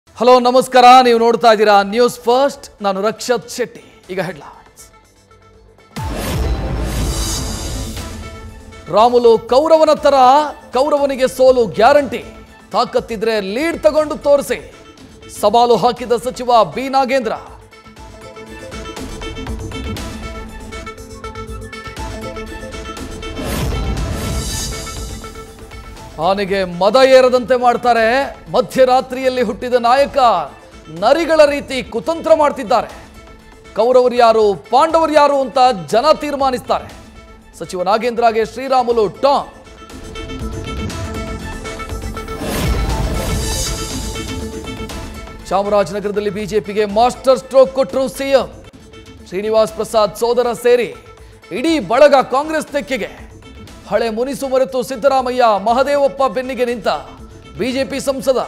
hello ನಮಸ್ಕಾರ ನೀವು ನೋಡ್ತಾ ಇದ್ದೀರಾ ನ್ಯೂಸ್ ಫಸ್ಟ್ ನಾನು ರಕ್ಷತ್ ಶೆಟ್ಟಿ ಈಗ ಹೆಡ್ಲೈನ್ಸ್ ರಾಮುಲು ಕೌರವನ ತರ ಕೌರವನಿಗೆ ಸೋಲು ಗ್ಯಾರಂಟಿ ತಾಕತ್ತಿದ್ರೆ ಲೀಡ್ ತಗೊಂಡು ತೋರಿಸಿ ಸವಾಲು ಹಾಕಿದ ಸಚಿವ ಬಿ ನಾಗೇಂದ್ರ ಆನೆಗೆ ಮದ ಏರದಂತೆ ಮಾಡ್ತಾರೆ ಮಧ್ಯರಾತ್ರಿಯಲ್ಲಿ ಹುಟ್ಟಿದ ನಾಯಕ ನರಿಗಳ ರೀತಿ ಕುತಂತ್ರ ಮಾಡ್ತಿದ್ದಾರೆ ಕೌರವರು ಯಾರು ಪಾಂಡವರು ಯಾರು ಅಂತ ಜನ ತೀರ್ಮಾನಿಸ್ತಾರೆ ಸಚಿವ ನಾಗೇಂದ್ರಗೆ ಶ್ರೀರಾಮುಲು ಟಾಂಗ್ ಚಾಮರಾಜನಗರದಲ್ಲಿ ಬಿಜೆಪಿಗೆ ಮಾಸ್ಟರ್ ಸ್ಟ್ರೋಕ್ ಕೊಟ್ಟರು ಸಿಎಂ ಶ್ರೀನಿವಾಸ್ ಪ್ರಸಾದ್ ಸೋದರ ಸೇರಿ ಇಡೀ ಬಳಗ ಕಾಂಗ್ರೆಸ್ ತೆಕ್ಕೆಗೆ ಹಳೆ ಮುನಿಸು ಮರೆತು ಸಿದ್ದರಾಮಯ್ಯ ಮಹದೇವಪ್ಪ ಬೆನ್ನಿಗೆ ನಿಂತ ಬಿಜೆಪಿ ಸಂಸದ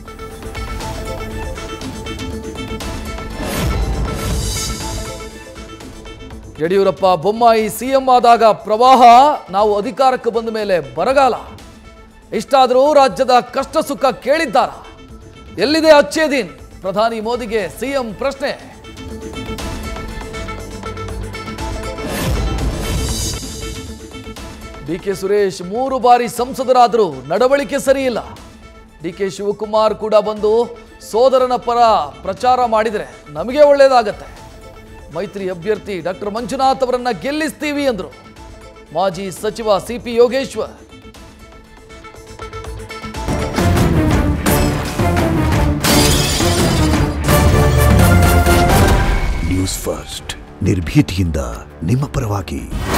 ಯಡಿಯೂರಪ್ಪ ಬೊಮ್ಮಾಯಿ ಸಿಎಂ ಆದಾಗ ಪ್ರವಾಹ ನಾವು ಅಧಿಕಾರಕ್ಕೆ ಬಂದ ಮೇಲೆ ಬರಗಾಲ ಇಷ್ಟಾದರೂ ರಾಜ್ಯದ ಕಷ್ಟ ಸುಖ ಕೇಳಿದ್ದಾರ ಎಲ್ಲಿದೆ ಅಚ್ಚೇದೀನ್ ಪ್ರಧಾನಿ ಮೋದಿಗೆ ಸಿಎಂ ಪ್ರಶ್ನೆ ಡಿ ಕೆ ಸುರೇಶ್ ಮೂರು ಬಾರಿ ಸಂಸದರಾದರೂ ನಡವಳಿಕೆ ಸರಿಯಿಲ್ಲ ಡಿ ಕೆ ಶಿವಕುಮಾರ್ ಕೂಡ ಬಂದು ಸೋದರನ ಪರ ಪ್ರಚಾರ ಮಾಡಿದರೆ ನಮಗೆ ಒಳ್ಳೆಯದಾಗತ್ತೆ ಮೈತ್ರಿ ಅಭ್ಯರ್ಥಿ ಡಾಕ್ಟರ್ ಮಂಜುನಾಥ್ ಅವರನ್ನ ಗೆಲ್ಲಿಸ್ತೀವಿ ಎಂದರು ಮಾಜಿ ಸಚಿವ ಸಿಪಿ ಯೋಗೇಶ್ವರ್ ನ್ಯೂಸ್ ಫಸ್ಟ್ ನಿರ್ಭೀತಿಯಿಂದ ನಿಮ್ಮ ಪರವಾಗಿ